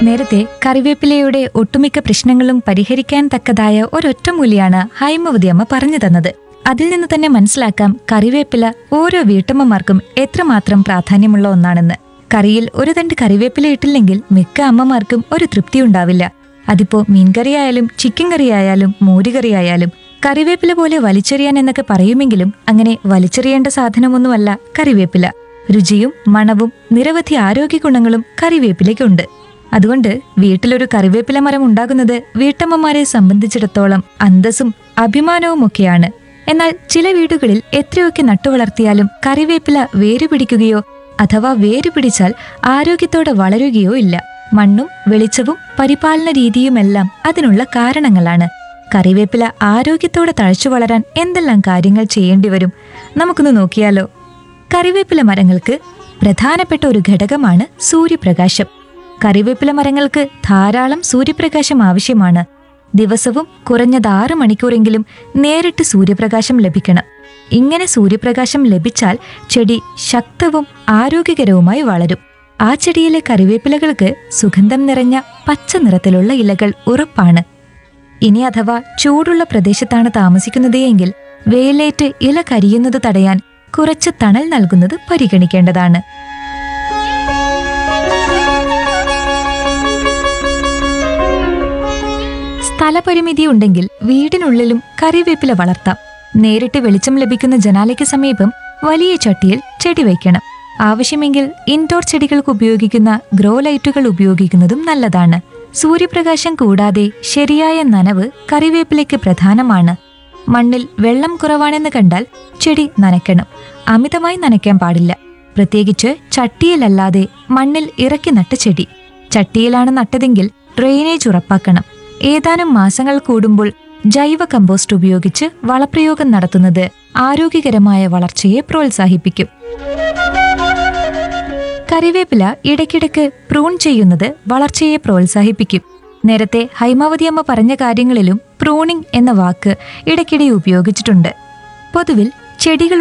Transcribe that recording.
നേരത്തെ കറിവേപ്പിലയുടെ ഒട്ടുമിക്ക പ്രശ്നങ്ങളും പരിഹരിക്കാൻ തക്കതായ ഒരൊറ്റമൂലിയാണ് ഹൈമവതി അമ്മ പറഞ്ഞു തന്നത് അതിൽ നിന്ന് തന്നെ മനസ്സിലാക്കാം കറിവേപ്പില ഓരോ വീട്ടമ്മമാർക്കും എത്രമാത്രം പ്രാധാന്യമുള്ള ഒന്നാണെന്ന് കറിയിൽ ഒരു തണ്ട് കറിവേപ്പില ഇട്ടില്ലെങ്കിൽ മിക്ക അമ്മമാർക്കും ഒരു തൃപ്തി ഉണ്ടാവില്ല അതിപ്പോ മീൻകറിയായാലും ചിക്കൻ കറിയായാലും മോരുകറിയായാലും കറിവേപ്പില പോലെ വലിച്ചെറിയാൻ എന്നൊക്കെ പറയുമെങ്കിലും അങ്ങനെ വലിച്ചെറിയേണ്ട സാധനമൊന്നുമല്ല കറിവേപ്പില രുചിയും മണവും നിരവധി ആരോഗ്യ ഗുണങ്ങളും കറിവേപ്പിലയ്ക്കുണ്ട് അതുകൊണ്ട് വീട്ടിലൊരു കറിവേപ്പില മരം ഉണ്ടാകുന്നത് വീട്ടമ്മമാരെ സംബന്ധിച്ചിടത്തോളം അന്തസ്സും അഭിമാനവുമൊക്കെയാണ് എന്നാൽ ചില വീടുകളിൽ എത്രയൊക്കെ നട്ടുവളർത്തിയാലും കറിവേപ്പില വേരുപിടിക്കുകയോ അഥവാ വേരുപിടിച്ചാൽ ആരോഗ്യത്തോടെ വളരുകയോ ഇല്ല മണ്ണും വെളിച്ചവും പരിപാലന രീതിയുമെല്ലാം അതിനുള്ള കാരണങ്ങളാണ് കറിവേപ്പില ആരോഗ്യത്തോടെ തഴച്ചു വളരാൻ എന്തെല്ലാം കാര്യങ്ങൾ ചെയ്യേണ്ടി വരും നമുക്കൊന്ന് നോക്കിയാലോ കറിവേപ്പില മരങ്ങൾക്ക് പ്രധാനപ്പെട്ട ഒരു ഘടകമാണ് സൂര്യപ്രകാശം കറിവേപ്പില മരങ്ങൾക്ക് ധാരാളം സൂര്യപ്രകാശം ആവശ്യമാണ് ദിവസവും കുറഞ്ഞത് ആറ് മണിക്കൂറെങ്കിലും നേരിട്ട് സൂര്യപ്രകാശം ലഭിക്കണം ഇങ്ങനെ സൂര്യപ്രകാശം ലഭിച്ചാൽ ചെടി ശക്തവും ആരോഗ്യകരവുമായി വളരും ആ ചെടിയിലെ കറിവേപ്പിലകൾക്ക് സുഗന്ധം നിറഞ്ഞ പച്ച നിറത്തിലുള്ള ഇലകൾ ഉറപ്പാണ് ഇനി അഥവാ ചൂടുള്ള പ്രദേശത്താണ് താമസിക്കുന്നത് എങ്കിൽ വെയിലേറ്റ് ഇല കരിയുന്നത് തടയാൻ കുറച്ച് തണൽ നൽകുന്നത് പരിഗണിക്കേണ്ടതാണ് സ്ഥലപരിമിതി ഉണ്ടെങ്കിൽ വീടിനുള്ളിലും കറിവേപ്പില വളർത്താം നേരിട്ട് വെളിച്ചം ലഭിക്കുന്ന ജനാലയ്ക്ക് സമീപം വലിയ ചട്ടിയിൽ ചെടി വയ്ക്കണം ആവശ്യമെങ്കിൽ ഇൻഡോർ ചെടികൾക്ക് ഉപയോഗിക്കുന്ന ഗ്രോ ലൈറ്റുകൾ ഉപയോഗിക്കുന്നതും നല്ലതാണ് സൂര്യപ്രകാശം കൂടാതെ ശരിയായ നനവ് കറിവേപ്പിലയ്ക്ക് പ്രധാനമാണ് മണ്ണിൽ വെള്ളം കുറവാണെന്ന് കണ്ടാൽ ചെടി നനയ്ക്കണം അമിതമായി നനയ്ക്കാൻ പാടില്ല പ്രത്യേകിച്ച് ചട്ടിയിലല്ലാതെ മണ്ണിൽ ഇറക്കി നട്ട ചെടി ചട്ടിയിലാണ് നട്ടതെങ്കിൽ ഡ്രെയിനേജ് ഉറപ്പാക്കണം ഏതാനും മാസങ്ങൾ കൂടുമ്പോൾ ജൈവ കമ്പോസ്റ്റ് ഉപയോഗിച്ച് വളപ്രയോഗം നടത്തുന്നത് ആരോഗ്യകരമായ വളർച്ചയെ പ്രോത്സാഹിപ്പിക്കും കറിവേപ്പില ഇടയ്ക്കിടയ്ക്ക് പ്രൂൺ ചെയ്യുന്നത് വളർച്ചയെ പ്രോത്സാഹിപ്പിക്കും നേരത്തെ ഹൈമാവതി അമ്മ പറഞ്ഞ കാര്യങ്ങളിലും പ്രൂണിംഗ് എന്ന വാക്ക് ഇടയ്ക്കിടെ ഉപയോഗിച്ചിട്ടുണ്ട് പൊതുവിൽ ചെടികൾ